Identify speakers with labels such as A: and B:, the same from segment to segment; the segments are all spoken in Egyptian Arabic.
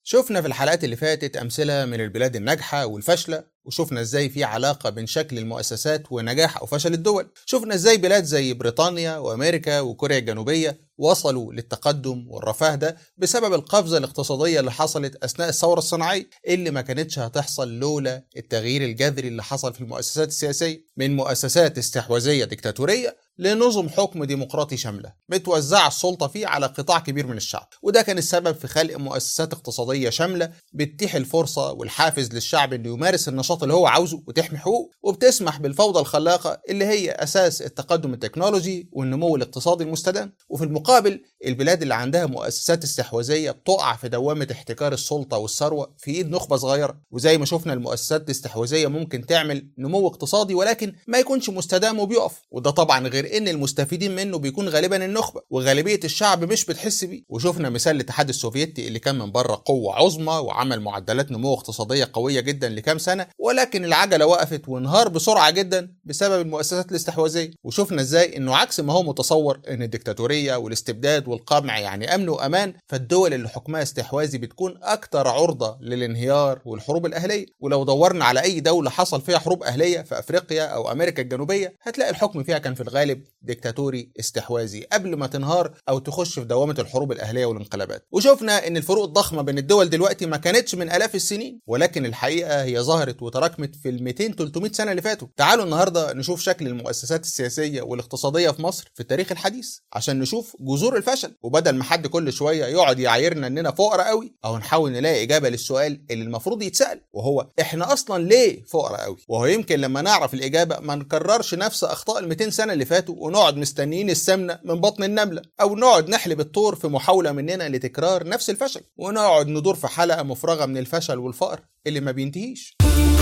A: شفنا في الحلقات اللي فاتت أمثلة من البلاد الناجحة والفاشلة وشفنا ازاي في علاقة بين شكل المؤسسات ونجاح أو فشل الدول شفنا ازاي بلاد زي بريطانيا وأمريكا وكوريا الجنوبية وصلوا للتقدم والرفاه ده بسبب القفزة الاقتصادية اللي حصلت أثناء الثورة الصناعية اللي ما كانتش هتحصل لولا التغيير الجذري اللي حصل في المؤسسات السياسية من مؤسسات استحواذية ديكتاتورية لنظم حكم ديمقراطي شاملة متوزعة السلطة فيه على قطاع كبير من الشعب وده كان السبب في خلق مؤسسات اقتصادية شاملة بتتيح الفرصة والحافز للشعب انه يمارس النشاط اللي هو عاوزه وتحمي حقوقه وبتسمح بالفوضى الخلاقة اللي هي أساس التقدم التكنولوجي والنمو الاقتصادي المستدام وفي المقابل البلاد اللي عندها مؤسسات استحواذية بتقع في دوامة احتكار السلطة والثروة في ايد نخبة صغيرة وزي ما شفنا المؤسسات الاستحواذية ممكن تعمل نمو اقتصادي ولكن ما يكونش مستدام وبيقف وده طبعا غير ان المستفيدين منه بيكون غالبا النخبة وغالبية الشعب مش بتحس بيه وشفنا مثال الاتحاد السوفيتي اللي كان من بره قوة عظمى وعمل معدلات نمو اقتصادية قوية جدا لكام سنة ولكن العجلة وقفت وانهار بسرعة جدا بسبب المؤسسات الاستحواذية وشفنا ازاي انه عكس ما هو متصور ان الدكتاتورية والاستبداد والقمع يعني امن وامان فالدول اللي حكمها استحواذي بتكون اكتر عرضة للانهيار والحروب الاهلية ولو دورنا على اي دولة حصل فيها حروب اهلية في افريقيا او امريكا الجنوبية هتلاقي الحكم فيها كان في الغالب ديكتاتوري استحواذي قبل ما تنهار او تخش في دوامة الحروب الاهلية والانقلابات وشفنا ان الفروق الضخمة بين الدول دلوقتي ما كانتش من الاف السنين ولكن الحقيقة هي ظهرت وتراكمت في ال 200 300 سنة اللي فاتوا تعالوا النهاردة نشوف شكل المؤسسات السياسية والاقتصادية في مصر في التاريخ الحديث عشان نشوف جذور الفشل وبدل ما حد كل شوية يقعد يعايرنا اننا فقراء قوي او نحاول نلاقي اجابة للسؤال اللي المفروض يتسأل وهو احنا اصلا ليه فقراء قوي وهو يمكن لما نعرف الاجابة ما نكررش نفس اخطاء ال 200 سنة اللي فاتوا ونقعد مستنيين السمنة من بطن النملة او نقعد نحلب الطور في محاولة مننا لتكرار نفس الفشل ونقعد ندور في حلقة مفرغة من الفشل والفقر اللي ما بينتهيش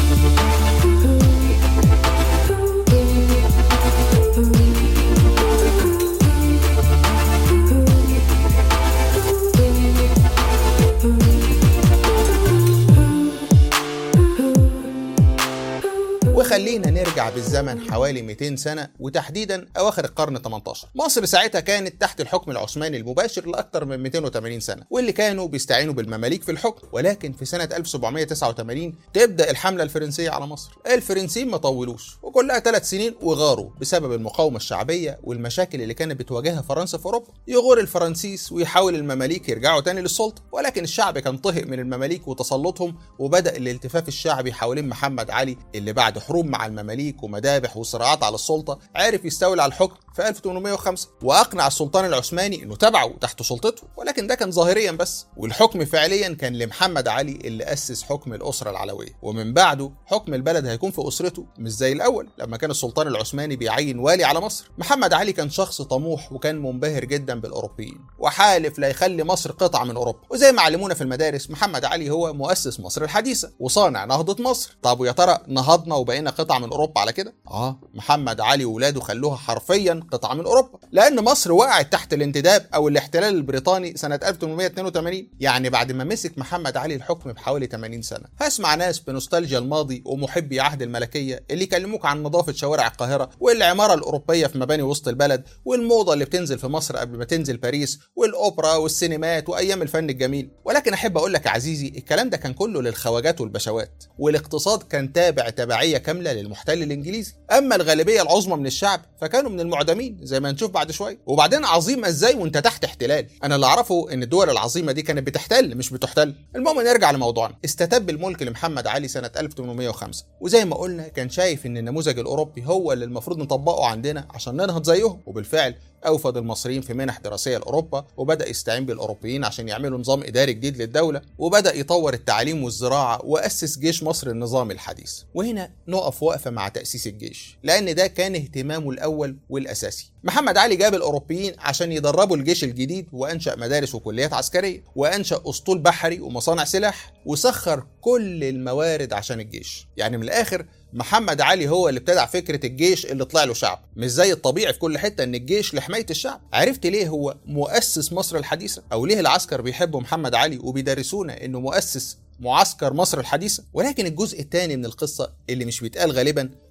A: وخلينا نرجع بالزمن حوالي 200 سنة وتحديدا أواخر القرن 18 مصر ساعتها كانت تحت الحكم العثماني المباشر لأكثر من 280 سنة واللي كانوا بيستعينوا بالمماليك في الحكم ولكن في سنة 1789 تبدأ الحملة الفرنسية على مصر الفرنسيين ما طولوش وكلها ثلاث سنين وغاروا بسبب المقاومة الشعبية والمشاكل اللي كانت بتواجهها فرنسا في أوروبا يغور الفرنسيس ويحاول المماليك يرجعوا تاني للسلطة ولكن الشعب كان طهق من المماليك وتسلطهم وبدأ الالتفاف الشعبي حوالين محمد علي اللي بعد حروب مع المماليك ومذابح وصراعات على السلطة عرف يستولي على الحكم في 1805 وأقنع السلطان العثماني إنه تبعه تحت سلطته ولكن ده كان ظاهريا بس والحكم فعليا كان لمحمد علي اللي أسس حكم الأسرة العلوية ومن بعده حكم البلد هيكون في أسرته مش زي الأول لما كان السلطان العثماني بيعين والي على مصر محمد علي كان شخص طموح وكان منبهر جدا بالأوروبيين وحالف لا يخلي مصر قطعة من أوروبا وزي ما علمونا في المدارس محمد علي هو مؤسس مصر الحديثة وصانع نهضة مصر طب ويا ترى نهضنا وبقينا قطعة من أوروبا على كده اه محمد علي وولاده خلوها حرفيا قطعة من أوروبا لأن مصر وقعت تحت الانتداب أو الاحتلال البريطاني سنة 1882 يعني بعد ما مسك محمد علي الحكم بحوالي 80 سنة هسمع ناس بنوستالجيا الماضي ومحبي عهد الملكية اللي يكلموك عن نظافة شوارع القاهرة والعمارة الأوروبية في مباني وسط البلد والموضة اللي بتنزل في مصر قبل ما تنزل باريس والأوبرا والسينمات وأيام الفن الجميل ولكن أحب أقول لك يا عزيزي الكلام ده كان كله للخواجات والبشوات والاقتصاد كان تابع تبعية كاملة للمحتل الإنجليزي أما الغالبية العظمى من الشعب فكانوا من المعدمين زي ما نشوف بعد شوية وبعدين عظيمة إزاي وأنت تحت احتلال أنا اللي أعرفه إن الدول العظيمة دي كانت بتحتل مش بتحتل المهم نرجع لموضوعنا استتب الملك لمحمد علي سنة 1805 وزي ما قلنا كان شايف إن النموذج الأوروبي هو اللي المفروض نطبقه عندنا عشان ننهض زيهم وبالفعل أوفد المصريين في منح دراسية لأوروبا وبدأ يستعين بالأوروبيين عشان يعملوا نظام إداري جديد للدولة وبدأ يطور التعليم والزراعة وأسس جيش مصر النظامي الحديث وهنا نقف وقفة مع تأسيس الجيش لأن ده كان اهتمامه الأول والأساسي محمد علي جاب الأوروبيين عشان يدربوا الجيش الجديد وأنشأ مدارس وكليات عسكرية وأنشأ أسطول بحري ومصانع سلاح وسخر كل الموارد عشان الجيش يعني من الآخر محمد علي هو اللي ابتدع فكرة الجيش اللي طلع له شعب مش زي الطبيعي في كل حتة ان الجيش لحماية الشعب عرفت ليه هو مؤسس مصر الحديثة او ليه العسكر بيحبوا محمد علي وبيدرسونا انه مؤسس معسكر مصر الحديثة ولكن الجزء الثاني من القصة اللي مش بيتقال غالبا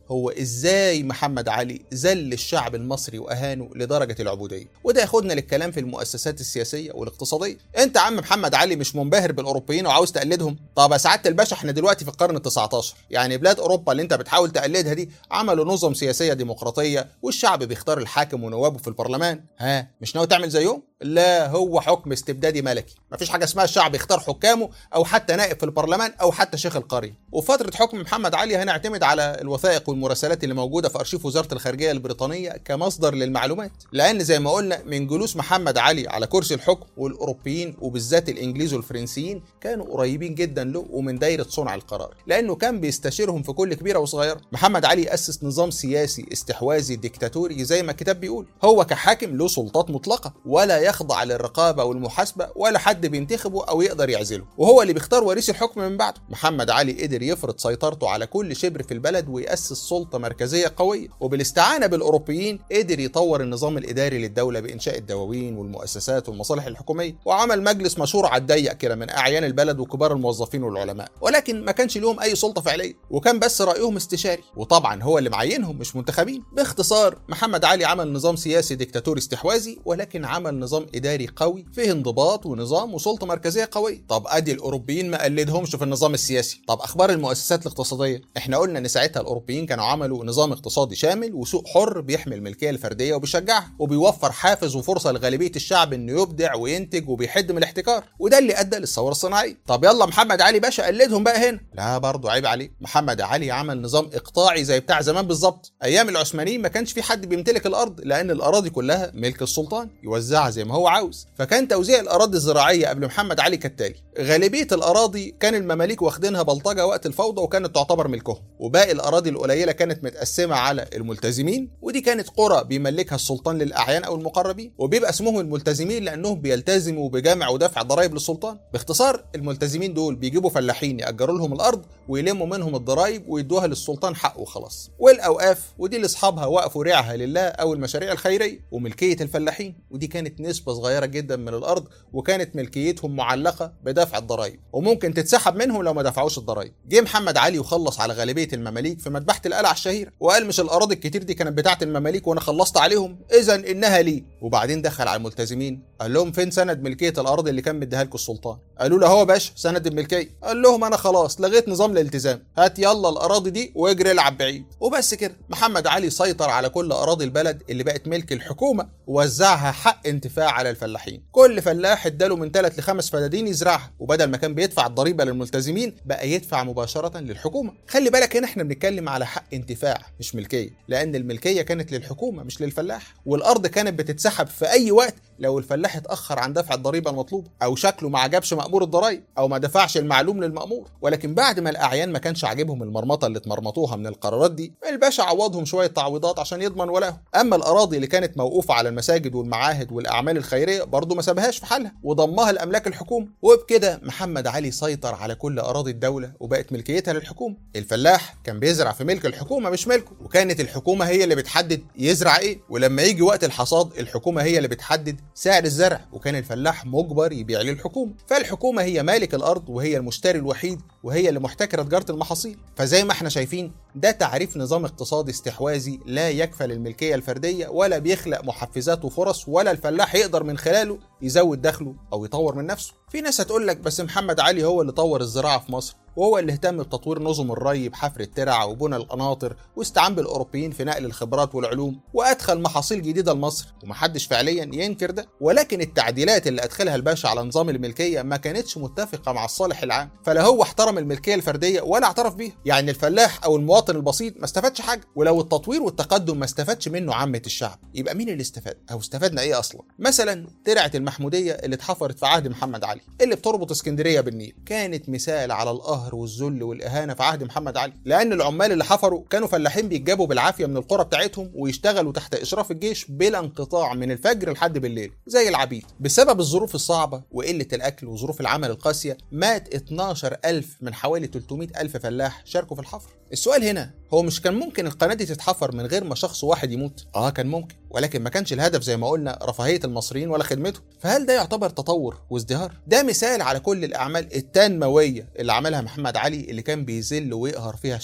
A: هو ازاي محمد علي ذل الشعب المصري واهانه لدرجه العبوديه وده ياخدنا للكلام في المؤسسات السياسيه والاقتصاديه انت عم محمد علي مش منبهر بالاوروبيين وعاوز تقلدهم طب يا سعاده الباشا احنا دلوقتي في القرن ال19 يعني بلاد اوروبا اللي انت بتحاول تقلدها دي عملوا نظم سياسيه ديمقراطيه والشعب بيختار الحاكم ونوابه في البرلمان ها مش ناوي تعمل زيهم لا هو حكم استبدادي ملكي مفيش حاجه اسمها الشعب يختار حكامه او حتى نائب في البرلمان او حتى شيخ القريه وفتره حكم محمد علي هنعتمد على الوثائق والمراسلات اللي موجوده في ارشيف وزاره الخارجيه البريطانيه كمصدر للمعلومات لان زي ما قلنا من جلوس محمد علي على كرسي الحكم والاوروبيين وبالذات الانجليز والفرنسيين كانوا قريبين جدا له ومن دايره صنع القرار لانه كان بيستشيرهم في كل كبيره وصغيره محمد علي اسس نظام سياسي استحواذي ديكتاتوري زي ما الكتاب بيقول هو كحاكم له سلطات مطلقه ولا يخضع للرقابه والمحاسبه ولا حد بينتخبه او يقدر يعزله وهو اللي بيختار وريث الحكم من بعده محمد علي قدر يفرض سيطرته على كل شبر في البلد ويأسس سلطه مركزيه قويه وبالاستعانه بالاوروبيين قدر يطور النظام الاداري للدوله بانشاء الدواوين والمؤسسات والمصالح الحكوميه وعمل مجلس مشهور على الضيق كده من اعيان البلد وكبار الموظفين والعلماء ولكن ما كانش لهم اي سلطه فعليه وكان بس رايهم استشاري وطبعا هو اللي معينهم مش منتخبين باختصار محمد علي عمل نظام سياسي ديكتاتوري استحواذي ولكن عمل نظام اداري قوي فيه انضباط ونظام وسلطه مركزيه قويه طب ادي الاوروبيين ما قلدهمش في النظام السياسي طب اخبار المؤسسات الاقتصاديه احنا قلنا ان ساعتها الاوروبيين كانوا عملوا نظام اقتصادي شامل وسوق حر بيحمي الملكيه الفرديه وبيشجعها وبيوفر حافز وفرصه لغالبيه الشعب انه يبدع وينتج وبيحد من الاحتكار وده اللي ادى للثوره الصناعيه طب يلا محمد علي باشا قلدهم بقى هنا لا برضه عيب عليه محمد علي عمل نظام اقطاعي زي بتاع زمان بالظبط ايام العثمانيين ما كانش في حد بيمتلك الارض لان الاراضي كلها ملك السلطان يوزعها زي ما هو عاوز فكان توزيع الاراضي الزراعيه قبل محمد علي كالتالي غالبيه الاراضي كان المماليك واخدينها بلطجه وقت الفوضى وكانت تعتبر ملكهم وباقي الاراضي القليله كانت متقسمه على الملتزمين ودي كانت قرى بيملكها السلطان للاعيان او المقربين وبيبقى اسمهم الملتزمين لانهم بيلتزموا بجمع ودفع ضرائب للسلطان باختصار الملتزمين دول بيجيبوا فلاحين ياجروا لهم الارض ويلموا منهم الضرائب ويدوها للسلطان حقه وخلاص والاوقاف ودي اللي اصحابها وقفوا ريعها لله او المشاريع الخيريه وملكيه الفلاحين ودي كانت نسبه صغيره جدا من الارض وكانت ملكيتهم معلقه بدفع الضرائب وممكن تتسحب منهم لو ما دفعوش الضرائب جه محمد علي وخلص على غالبيه المماليك في مذبحه القلعه الشهيره وقال مش الاراضي الكتير دي كانت بتاعه المماليك وانا خلصت عليهم اذا انها لي وبعدين دخل على الملتزمين قال لهم فين سند ملكيه الارض اللي كان مديها لكم السلطان قالوا له هو باشا سند الملكيه قال لهم انا خلاص لغيت نظام الالتزام هات يلا الاراضي دي واجري العب بعيد وبس كده محمد علي سيطر على كل اراضي البلد اللي بقت ملك الحكومه ووزعها حق انتفاع على الفلاحين كل فلاح اداله من ثلاث لخمس فدادين يزرعها وبدل ما كان بيدفع الضريبه للملتزمين بقى يدفع مباشره للحكومه خلي بالك هنا احنا بنتكلم على حق انتفاع مش ملكيه لان الملكيه كانت للحكومه مش للفلاح والارض كانت بتتسحب في اي وقت لو الفلاح اتاخر عن دفع الضريبه المطلوبه او شكله ما عجبش مامور الضرايب او ما دفعش المعلوم للمامور ولكن بعد ما الاعيان ما كانش عاجبهم المرمطه اللي اتمرمطوها من القرارات دي الباشا عوضهم شويه تعويضات عشان يضمن ولاهم اما الاراضي اللي كانت موقوفه على المساجد والمعاهد والاعمال الخيريه برضه ما سابهاش في حالها وضمها لاملاك الحكومه وبكده محمد علي سيطر على كل اراضي الدوله وبقت ملكيتها للحكومه الفلاح كان بيزرع في ملك الحكومه مش ملكه وكانت الحكومه هي اللي بتحدد يزرع ايه ولما يجي وقت الحصاد الحكومه هي اللي بتحدد سعر الزرع وكان الفلاح مجبر يبيع للحكومه فالحكومه هي مالك الارض وهي المشتري الوحيد وهي اللي محتكره تجاره المحاصيل فزي ما احنا شايفين ده تعريف نظام اقتصادي استحواذي لا يكفل الملكيه الفرديه ولا بيخلق محفزات وفرص ولا الفلاح يقدر من خلاله يزود دخله او يطور من نفسه في ناس هتقول لك بس محمد علي هو اللي طور الزراعه في مصر وهو اللي اهتم بتطوير نظم الري بحفر الترع وبنى القناطر واستعان بالاوروبيين في نقل الخبرات والعلوم وادخل محاصيل جديده لمصر ومحدش فعليا ينكر ده ولكن التعديلات اللي ادخلها الباشا على نظام الملكيه ما كانتش متفقه مع الصالح العام فلا هو احترم الملكيه الفرديه ولا اعترف بيها يعني الفلاح او المواطن البسيط ما استفادش حاجه ولو التطوير والتقدم ما استفادش منه عامه الشعب يبقى مين اللي استفاد او استفدنا ايه اصلا مثلا ترعه المحموديه اللي اتحفرت في عهد محمد علي اللي بتربط اسكندريه بالنيل كانت مثال على القهر والذل والاهانه في عهد محمد علي لان العمال اللي حفروا كانوا فلاحين بيتجابوا بالعافيه من القرى بتاعتهم ويشتغلوا تحت اشراف الجيش بلا انقطاع من الفجر لحد بالليل زي العبيد بسبب الظروف الصعبه وقله الاكل وظروف العمل القاسيه مات 12000 من حوالي 300 ألف فلاح شاركوا في الحفر السؤال هنا هو مش كان ممكن القناه دي تتحفر من غير ما شخص واحد يموت اه كان ممكن ولكن ما كانش الهدف زي ما قلنا رفاهيه المصريين ولا خدمتهم فهل ده يعتبر تطور وازدهار ده مثال على كل الاعمال التنمويه اللي عملها محمد علي اللي كان بيذل ويقهر فيها الشعب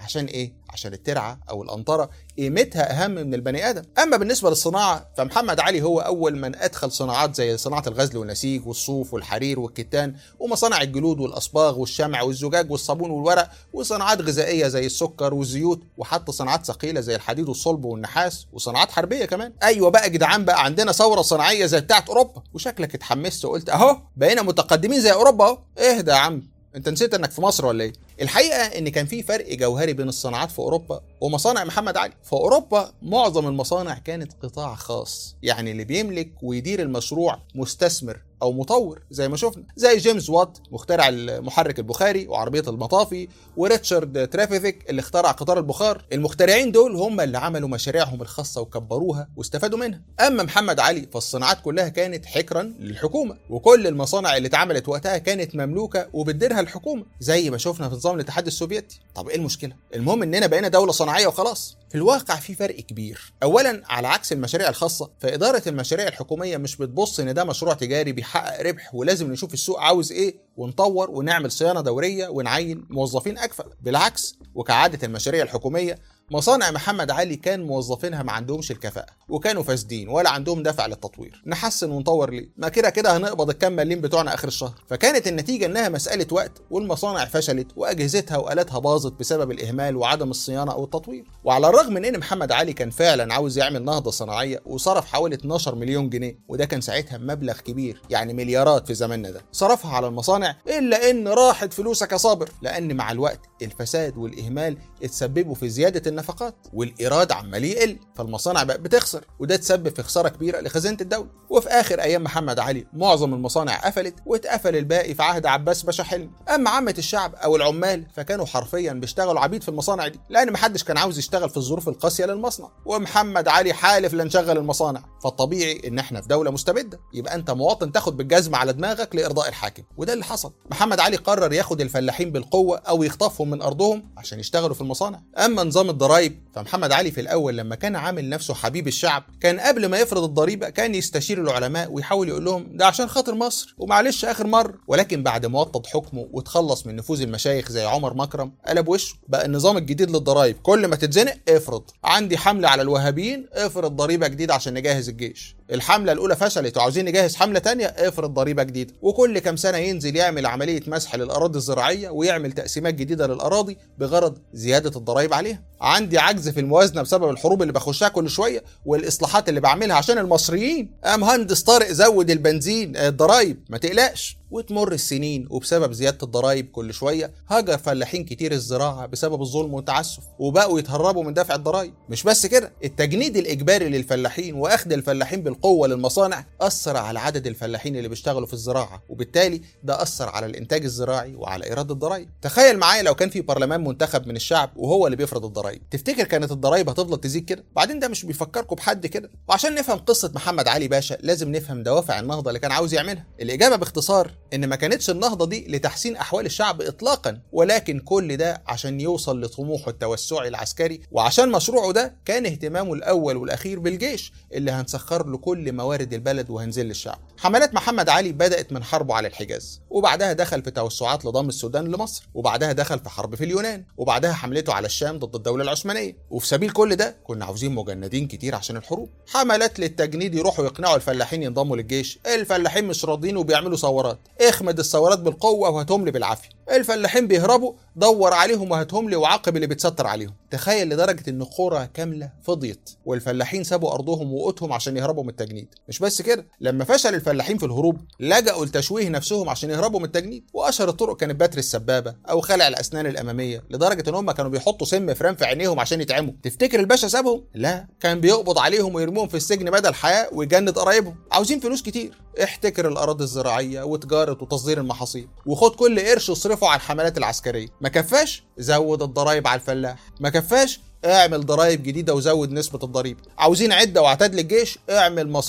A: عشان ايه عشان الترعه او القنطره قيمتها اهم من البني ادم اما بالنسبه للصناعه فمحمد علي هو اول من ادخل صناعات زي صناعه الغزل والنسيج والصوف والحرير والكتان ومصانع الجلود والاصباغ والشمع والزجاج والصابون والورق وصناعات غذائيه زي السكر والزيوت وحتى صناعات ثقيله زي الحديد والصلب والنحاس وصناعات حربيه كمان ايوه بقى يا جدعان بقى عندنا ثوره صناعيه زي بتاعه اوروبا وشكلك اتحمست وقلت اهو بقينا متقدمين زي اوروبا اهو اهدى يا عم انت نسيت انك في مصر ولا ايه الحقيقه ان كان في فرق جوهري بين الصناعات في اوروبا ومصانع محمد علي في اوروبا معظم المصانع كانت قطاع خاص يعني اللي بيملك ويدير المشروع مستثمر او مطور زي ما شفنا زي جيمس وات مخترع المحرك البخاري وعربيه المطافي وريتشارد ترافيفيك اللي اخترع قطار البخار المخترعين دول هم اللي عملوا مشاريعهم الخاصه وكبروها واستفادوا منها اما محمد علي فالصناعات كلها كانت حكرا للحكومه وكل المصانع اللي اتعملت وقتها كانت مملوكه وبتديرها الحكومه زي ما شفنا في نظام الاتحاد السوفيتي طب ايه المشكله المهم اننا بقينا دوله صناعيه وخلاص في الواقع في فرق كبير اولا على عكس المشاريع الخاصه فاداره المشاريع الحكوميه مش بتبص ان ده مشروع تجاري بيحقق ربح ولازم نشوف السوق عاوز ايه ونطور ونعمل صيانه دوريه ونعين موظفين اكفأ بالعكس وكعاده المشاريع الحكوميه مصانع محمد علي كان موظفينها ما عندهمش الكفاءة وكانوا فاسدين ولا عندهم دفع للتطوير نحسن ونطور ليه ما كده كده هنقبض الكام مليم بتوعنا اخر الشهر فكانت النتيجة انها مسألة وقت والمصانع فشلت واجهزتها والاتها باظت بسبب الاهمال وعدم الصيانة او التطوير وعلى الرغم من ان محمد علي كان فعلا عاوز يعمل نهضة صناعية وصرف حوالي 12 مليون جنيه وده كان ساعتها مبلغ كبير يعني مليارات في زماننا ده صرفها على المصانع الا ان راحت فلوسك يا صابر لان مع الوقت الفساد والاهمال اتسببوا في زيادة النفقات والايراد عمال يقل فالمصانع بقت بتخسر وده تسبب في خساره كبيره لخزينه الدوله وفي اخر ايام محمد علي معظم المصانع قفلت واتقفل الباقي في عهد عباس باشا حلمي اما عامه الشعب او العمال فكانوا حرفيا بيشتغلوا عبيد في المصانع دي لان محدش كان عاوز يشتغل في الظروف القاسيه للمصنع ومحمد علي حالف لنشغل المصانع فالطبيعي ان احنا في دوله مستبده يبقى انت مواطن تاخد بالجزمه على دماغك لارضاء الحاكم وده اللي حصل محمد علي قرر ياخد الفلاحين بالقوه او يخطفهم من ارضهم عشان يشتغلوا في المصانع اما نظام الضرايب فمحمد علي في الاول لما كان عامل نفسه حبيب الشعب كان قبل ما يفرض الضريبه كان يستشير العلماء ويحاول يقول لهم ده عشان خاطر مصر ومعلش اخر مره ولكن بعد ما وطد حكمه وتخلص من نفوذ المشايخ زي عمر مكرم قلب وشه بقى النظام الجديد للضرايب كل ما تتزنق افرض عندي حمله على الوهابيين افرض ضريبه جديده عشان نجهز الجيش الحمله الاولى فشلت وعاوزين نجهز حمله تانية افرض ضريبه جديده وكل كام سنه ينزل يعمل عمليه مسح للاراضي الزراعيه ويعمل تقسيمات جديده للاراضي بغرض زياده الضرايب عليها عندي عجز في الموازنه بسبب الحروب اللي بخشها كل شويه والاصلاحات اللي بعملها عشان المصريين قام مهندس طارق زود البنزين الضرايب ما تقلقش وتمر السنين وبسبب زياده الضرايب كل شويه هاجر فلاحين كتير الزراعه بسبب الظلم والتعسف وبقوا يتهربوا من دفع الضرايب مش بس كده التجنيد الاجباري للفلاحين واخذ الفلاحين بالقوه للمصانع اثر على عدد الفلاحين اللي بيشتغلوا في الزراعه وبالتالي ده اثر على الانتاج الزراعي وعلى ايراد الضرايب تخيل معايا لو كان في برلمان منتخب من الشعب وهو اللي بيفرض الضرايب تفتكر كانت الضرايب هتفضل تزيد كده بعدين ده مش بيفكركم بحد كده وعشان نفهم قصه محمد علي باشا لازم نفهم دوافع النهضه اللي كان عاوز يعملها الاجابه باختصار ان ما كانتش النهضه دي لتحسين احوال الشعب اطلاقا ولكن كل ده عشان يوصل لطموحه التوسعي العسكري وعشان مشروعه ده كان اهتمامه الاول والاخير بالجيش اللي هنسخر له كل موارد البلد وهنزل للشعب حملات محمد علي بدات من حربه على الحجاز وبعدها دخل في توسعات لضم السودان لمصر وبعدها دخل في حرب في اليونان وبعدها حملته على الشام ضد الدوله العثمانيه وفي سبيل كل ده كنا عاوزين مجندين كتير عشان الحروب حملات للتجنيد يروحوا يقنعوا الفلاحين ينضموا للجيش الفلاحين مش راضيين وبيعملوا ثورات اخمد الثورات بالقوه وهاتهم لي بالعافيه الفلاحين بيهربوا دور عليهم وهاتهم لي وعاقب اللي بيتستر عليهم تخيل لدرجه ان قرى كامله فضيت والفلاحين سابوا ارضهم وقوتهم عشان يهربوا من التجنيد مش بس كده لما فشل الفلاحين في الهروب لجأوا لتشويه نفسهم عشان يهربوا من التجنيد واشهر الطرق كانت بتر السبابه او خلع الاسنان الاماميه لدرجه ان هم كانوا بيحطوا سم فران في عينيهم عشان يتعموا تفتكر الباشا سابهم لا كان بيقبض عليهم ويرميهم في السجن مدى الحياه ويجند قرايبهم عاوزين فلوس كتير احتكر الاراضي الزراعيه وتجاره وتصدير المحاصيل وخد كل قرش اصرفه على الحملات العسكريه ما كفاش زود الضرايب على الفلاح ما كفاش اعمل ضرايب جديدة وزود نسبة الضريبة عاوزين عدة وعتاد للجيش اعمل مصانع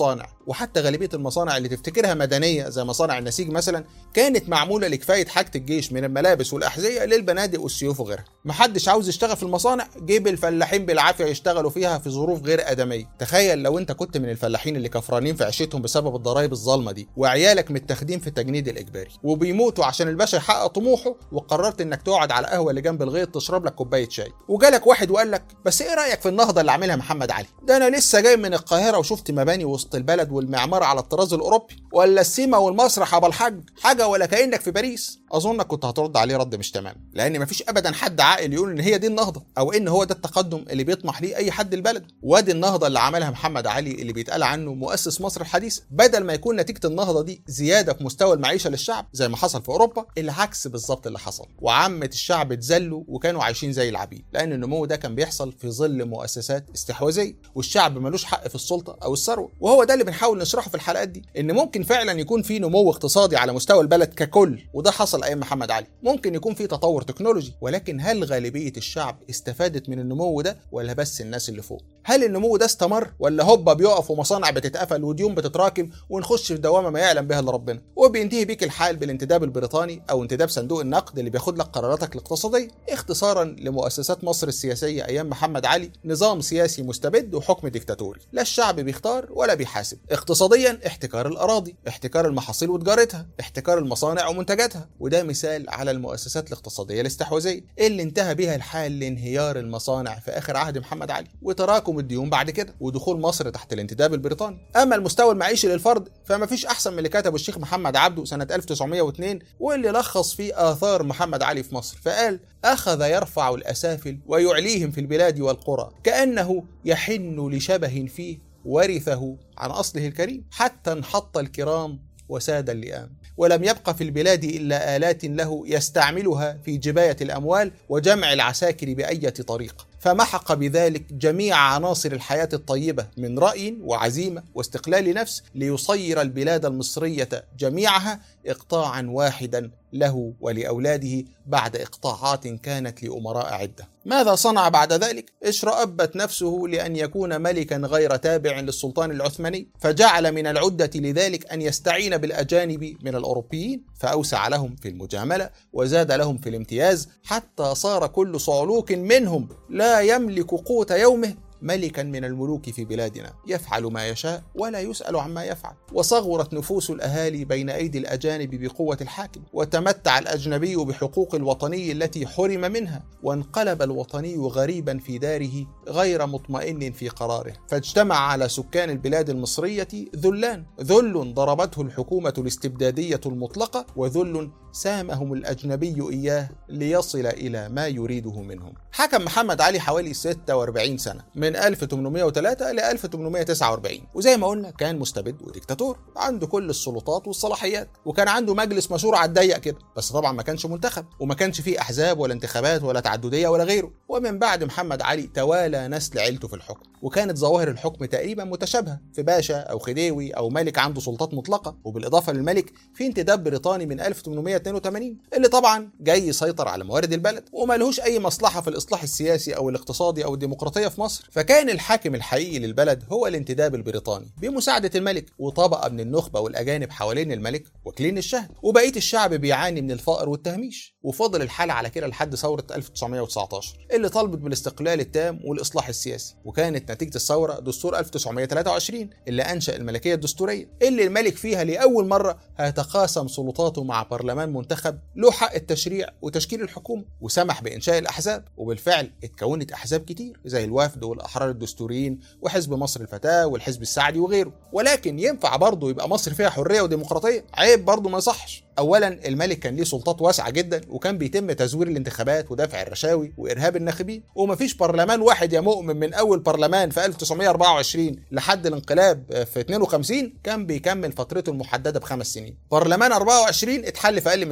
A: وحتى غالبيه المصانع اللي تفتكرها مدنيه زي مصانع النسيج مثلا كانت معموله لكفايه حاجه الجيش من الملابس والاحذيه للبنادق والسيوف وغيرها محدش عاوز يشتغل في المصانع جيب الفلاحين بالعافيه يشتغلوا فيها في ظروف غير ادميه تخيل لو انت كنت من الفلاحين اللي كفرانين في عيشتهم بسبب الضرائب الظالمه دي وعيالك متاخدين في التجنيد الاجباري وبيموتوا عشان الباشا يحقق طموحه وقررت انك تقعد على القهوه اللي جنب الغيط تشرب لك كوبايه شاي وجالك واحد وقال لك بس ايه رايك في النهضه اللي عاملها محمد علي ده انا لسه جاي من القاهره وشفت مباني وسط البلد والمعمار على الطراز الاوروبي ولا السيما والمسرح ابو الحاج حاجه ولا كانك في باريس اظنك كنت هترد عليه رد مش تمام لان مفيش ابدا حد عاقل يقول ان هي دي النهضه او ان هو ده التقدم اللي بيطمح ليه اي حد البلد وادي النهضه اللي عملها محمد علي اللي بيتقال عنه مؤسس مصر الحديثه بدل ما يكون نتيجه النهضه دي زياده في مستوى المعيشه للشعب زي ما حصل في اوروبا العكس بالظبط اللي حصل وعامه الشعب اتذلوا وكانوا عايشين زي العبيد لان النمو ده كان بيحصل في ظل مؤسسات استحواذيه والشعب ملوش حق في السلطه او الثروه وهو ده اللي بنحاول نشرحه في الحلقات دي ان ممكن فعلا يكون في نمو اقتصادي على مستوى البلد ككل وده حصل ايام محمد علي ممكن يكون في تطور تكنولوجي ولكن هل غالبيه الشعب استفادت من النمو ده ولا بس الناس اللي فوق هل النمو ده استمر ولا هوبا بيقف ومصانع بتتقفل وديون بتتراكم ونخش في دوامه ما يعلم بها الا ربنا وبينتهي بيك الحال بالانتداب البريطاني او انتداب صندوق النقد اللي بياخد لك قراراتك الاقتصاديه اختصارا لمؤسسات مصر السياسيه ايام محمد علي نظام سياسي مستبد وحكم ديكتاتوري لا الشعب بيختار ولا بيحاسب اقتصاديا احتكار الاراضي احتكار المحاصيل وتجارتها احتكار المصانع ومنتجاتها وده مثال على المؤسسات الاقتصاديه الاستحواذيه اللي انتهى بها الحال لانهيار المصانع في اخر عهد محمد علي وتراكم الديون بعد كده ودخول مصر تحت الانتداب البريطاني اما المستوى المعيشي للفرد فما فيش احسن من اللي كتبه الشيخ محمد عبده سنه 1902 واللي لخص فيه اثار محمد علي في مصر فقال اخذ يرفع الاسافل ويعليهم في البلاد والقرى كانه يحن لشبه فيه ورثه عن اصله الكريم حتى انحط الكرام وساد اللئام ولم يبق في البلاد الا الات له يستعملها في جبايه الاموال وجمع العساكر بايه طريقه فمحق بذلك جميع عناصر الحياه الطيبه من راي وعزيمه واستقلال نفس ليصير البلاد المصريه جميعها اقطاعا واحدا له ولاولاده بعد اقطاعات كانت لامراء عده. ماذا صنع بعد ذلك؟ اشرأبت نفسه لأن يكون ملكا غير تابع للسلطان العثماني، فجعل من العدة لذلك أن يستعين بالأجانب من الأوروبيين، فأوسع لهم في المجاملة، وزاد لهم في الامتياز، حتى صار كل صعلوك منهم لا يملك قوت يومه ملكا من الملوك في بلادنا يفعل ما يشاء ولا يسأل عما يفعل وصغرت نفوس الأهالي بين أيدي الأجانب بقوة الحاكم وتمتع الأجنبي بحقوق الوطني التي حرم منها وانقلب الوطني غريبا في داره غير مطمئن في قراره فاجتمع على سكان البلاد المصرية ذلان ذل ضربته الحكومة الاستبدادية المطلقة وذل سامهم الأجنبي إياه ليصل إلى ما يريده منهم حكم محمد علي حوالي 46 سنة من 1803 ل 1849 وزي ما قلنا كان مستبد وديكتاتور عنده كل السلطات والصلاحيات وكان عنده مجلس مشورة على الضيق كده بس طبعا ما كانش منتخب وما كانش فيه أحزاب ولا انتخابات ولا تعددية ولا غيره ومن بعد محمد علي توالى نسل عيلته في الحكم وكانت ظواهر الحكم تقريبا متشابهة في باشا أو خديوي أو ملك عنده سلطات مطلقة وبالإضافة للملك في انتداب بريطاني من 1882 اللي طبعا جاي يسيطر على موارد البلد وملهوش أي مصلحة في الإصلاح السياسي أو الاقتصادي أو الديمقراطية في مصر فكان الحاكم الحقيقي للبلد هو الانتداب البريطاني بمساعدة الملك وطبقة من النخبة والأجانب حوالين الملك واكلين الشهد وبقية الشعب بيعاني من الفقر والتهميش وفضل الحال على كده لحد ثورة 1919 اللي طالبت بالاستقلال التام والإصلاح السياسي وكانت نتيجة الثورة دستور 1923 اللي أنشأ الملكية الدستورية اللي الملك فيها لأول مرة هيتقاسم سلطاته مع برلمان منتخب له حق التشريع وتشكيل الحكومة وسمح بإنشاء الأحزاب وبالفعل اتكونت أحزاب كتير زي الوفد والأحرار الدستوريين وحزب مصر الفتاة والحزب السعدي وغيره ولكن ينفع برضه يبقى مصر فيها حرية وديمقراطية عيب برضه ما يصحش اولا الملك كان ليه سلطات واسعه جدا وكان بيتم تزوير الانتخابات ودفع الرشاوي وارهاب الناخبين ومفيش برلمان واحد يا مؤمن من اول برلمان في 1924 لحد الانقلاب في 52 كان بيكمل فترته المحدده بخمس سنين برلمان 24 اتحل في اقل من سنه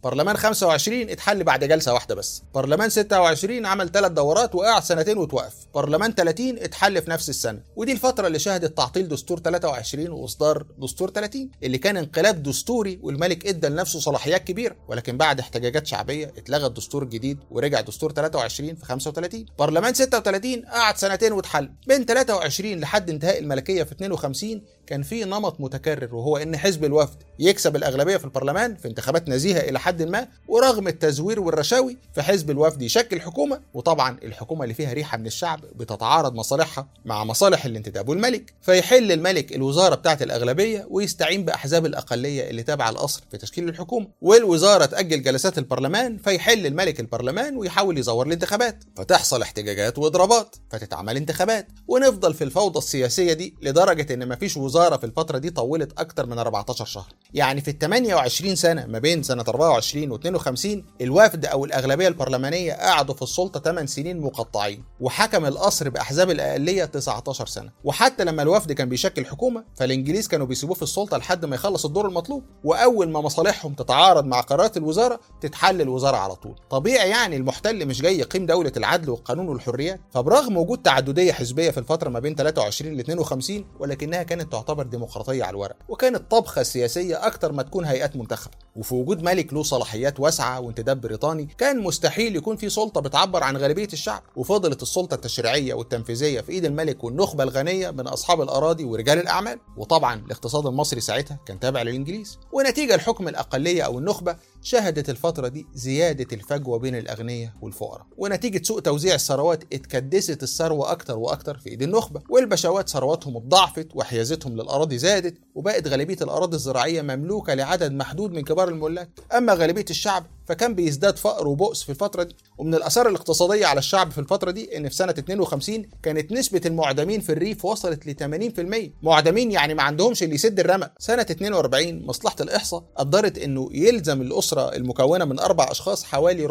A: برلمان 25 اتحل بعد جلسه واحده بس برلمان 26 عمل ثلاث دورات وقعد سنتين وتوقف برلمان 30 اتحل في نفس السنه ودي الفتره اللي شهدت تعطيل دستور 23 واصدار دستور 30 اللي كان انقلاب دستوري والملك ادى لنفسه صلاحيات كبيره ولكن بعد احتجاجات شعبيه اتلغى الدستور الجديد ورجع دستور 23 في 35 برلمان 36 قعد سنتين واتحل من 23 لحد انتهاء الملكيه في 52 كان في نمط متكرر وهو ان حزب الوفد يكسب الاغلبيه في البرلمان في انتخابات نزيهه الى حد ما ورغم التزوير والرشاوي فحزب الوفد يشكل حكومه وطبعا الحكومه اللي فيها ريحه من الشعب بتتعارض مصالحها مع مصالح الانتداب والملك فيحل الملك الوزاره بتاعه الاغلبيه ويستعين باحزاب الاقليه اللي تابعه القصر في تشكيل الحكومه والوزاره تاجل جلسات البرلمان فيحل الملك البرلمان ويحاول يزور الانتخابات فتحصل احتجاجات واضرابات فتتعمل انتخابات ونفضل في الفوضى السياسيه دي لدرجه ان مفيش وزاره في الفتره دي طولت اكتر من 14 شهر يعني في ال 28 سنه ما بين سنه 24 و 52 الوفد او الاغلبيه البرلمانيه قعدوا في السلطه 8 سنين مقطعين وحكم القصر باحزاب الاقليه 19 سنه وحتى لما الوفد كان بيشكل حكومه فالانجليز كانوا بيسيبوه في السلطه لحد ما يخلص الدور المطلوب واول ما مصالحهم تتعارض مع قرارات الوزاره تتحل الوزاره على طول طبيعي يعني المحتل مش جاي يقيم دوله العدل والقانون والحريات فبرغم وجود تعدديه حزبيه في الفتره ما بين 23 ل 52 ولكنها كانت تعتبر ديمقراطيه على الورق وكانت طبخه سياسيه اكتر ما تكون هيئات منتخبه وفي وجود ملك له صلاحيات واسعه وانتداب بريطاني كان مستحيل يكون في سلطه بتعبر عن غالبيه الشعب وفضلت السلطه التشريعيه والتنفيذيه في ايد الملك والنخبه الغنيه من اصحاب الاراضي ورجال الاعمال وطبعا الاقتصاد المصري ساعتها كان تابع للانجليز ونتيجه لحكم الاقليه او النخبه شهدت الفتره دي زياده الفجوه بين الاغنياء والفقراء ونتيجه سوء توزيع الثروات اتكدست الثروه اكتر واكتر في ايد النخبه والبشوات ثرواتهم اتضاعفت وحيازتهم للاراضي زادت وبقت غالبيه الاراضي الزراعيه مملوكه لعدد محدود من كبار الملاك اما غالبيه الشعب فكان بيزداد فقر وبؤس في الفترة دي ومن الآثار الاقتصادية على الشعب في الفترة دي إن في سنة 52 كانت نسبة المعدمين في الريف وصلت ل 80% معدمين يعني ما عندهمش اللي يسد الرمق سنة 42 مصلحة الإحصاء قدرت إنه يلزم الأسرة المكونة من أربع أشخاص حوالي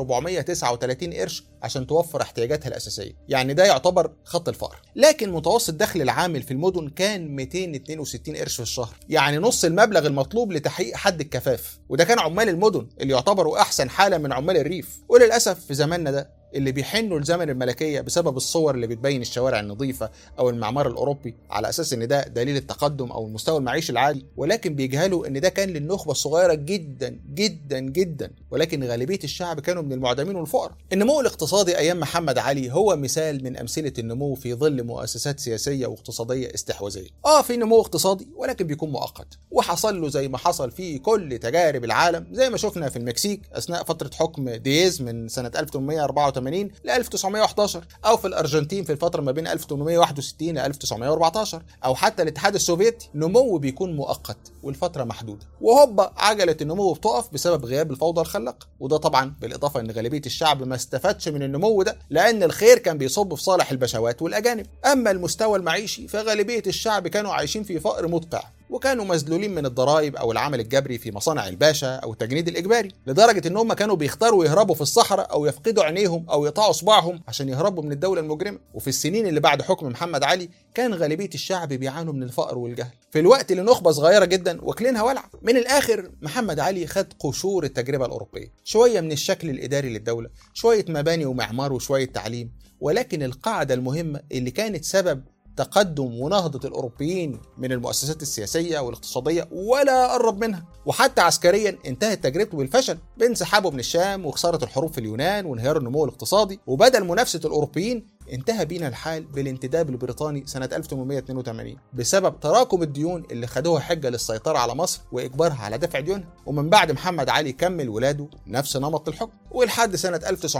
A: 439 قرش عشان توفر احتياجاتها الأساسية يعني ده يعتبر خط الفقر لكن متوسط دخل العامل في المدن كان 262 قرش في الشهر يعني نص المبلغ المطلوب لتحقيق حد الكفاف وده كان عمال المدن اللي يعتبروا أحسن حالة من عمال الريف وللأسف في زماننا ده اللي بيحنوا لزمن الملكيه بسبب الصور اللي بتبين الشوارع النظيفه او المعمار الاوروبي على اساس ان ده دليل التقدم او المستوى المعيشي العالي ولكن بيجهلوا ان ده كان للنخبه الصغيره جدا جدا جدا ولكن غالبيه الشعب كانوا من المعدمين والفقراء. النمو الاقتصادي ايام محمد علي هو مثال من امثله النمو في ظل مؤسسات سياسيه واقتصاديه استحواذيه. اه في نمو اقتصادي ولكن بيكون مؤقت وحصل له زي ما حصل في كل تجارب العالم زي ما شفنا في المكسيك اثناء فتره حكم دييز من سنه 1884 ل 1911 او في الارجنتين في الفتره ما بين 1861 ل 1914 او حتى الاتحاد السوفيتي نمو بيكون مؤقت والفتره محدوده وهوبا عجله النمو بتقف بسبب غياب الفوضى الخلاقه وده طبعا بالاضافه ان غالبيه الشعب ما استفادش من النمو ده لان الخير كان بيصب في صالح البشوات والاجانب اما المستوى المعيشي فغالبيه الشعب كانوا عايشين في فقر مدقع وكانوا مذلولين من الضرائب او العمل الجبري في مصانع الباشا او التجنيد الاجباري لدرجه ان هم كانوا بيختاروا يهربوا في الصحراء او يفقدوا عينيهم او يقطعوا صباعهم عشان يهربوا من الدوله المجرمه وفي السنين اللي بعد حكم محمد علي كان غالبيه الشعب بيعانوا من الفقر والجهل في الوقت اللي نخبه صغيره جدا واكلينها ولع من الاخر محمد علي خد قشور التجربه الاوروبيه شويه من الشكل الاداري للدوله شويه مباني ومعمار وشويه تعليم ولكن القاعده المهمه اللي كانت سبب تقدم ونهضة الأوروبيين من المؤسسات السياسية والاقتصادية ولا قرب منها وحتى عسكريا انتهت تجربته بالفشل بانسحابه من الشام وخسارة الحروب في اليونان وانهيار النمو الاقتصادي وبدل منافسة الأوروبيين انتهى بينا الحال بالانتداب البريطاني سنة 1882 بسبب تراكم الديون اللي خدوها حجة للسيطرة على مصر وإجبارها على دفع ديونها ومن بعد محمد علي كمل ولاده نفس نمط الحكم ولحد سنة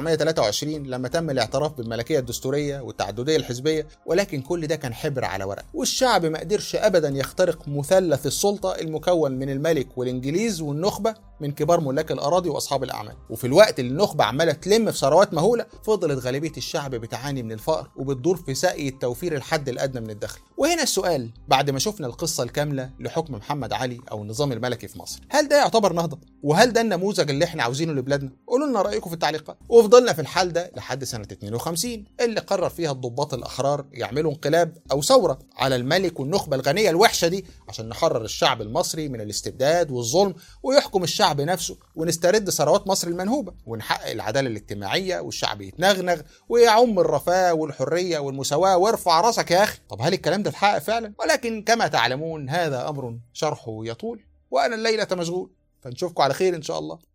A: 1923 لما تم الاعتراف بالملكية الدستورية والتعددية الحزبية ولكن كل ده كان حبر على ورق والشعب ما قدرش أبدا يخترق مثلث السلطة المكون من الملك والإنجليز والنخبة من كبار ملاك الأراضي وأصحاب الأعمال وفي الوقت اللي النخبة عمالة تلم في ثروات مهولة فضلت غالبية الشعب بتعاني من الفقر وبتدور في سقي التوفير الحد الأدنى من الدخل وهنا السؤال بعد ما شفنا القصة الكاملة لحكم محمد علي أو النظام الملكي في مصر هل ده يعتبر نهضة؟ وهل ده النموذج اللي احنا عاوزينه لبلادنا؟ قولوا لنا رأيكم في التعليقات وفضلنا في الحال ده لحد سنة 52 اللي قرر فيها الضباط الأحرار يعملوا انقلاب أو ثورة على الملك والنخبة الغنية الوحشة دي عشان نحرر الشعب المصري من الاستبداد والظلم ويحكم الشعب نفسه ونسترد ثروات مصر المنهوبة ونحقق العدالة الاجتماعية والشعب يتنغنغ ويعم الرفاه والحرية والمساواة وارفع راسك يا أخي طب هل الكلام ده اتحقق فعلا؟ ولكن كما تعلمون هذا أمر شرحه يطول وأنا الليلة مشغول فنشوفكم على خير إن شاء الله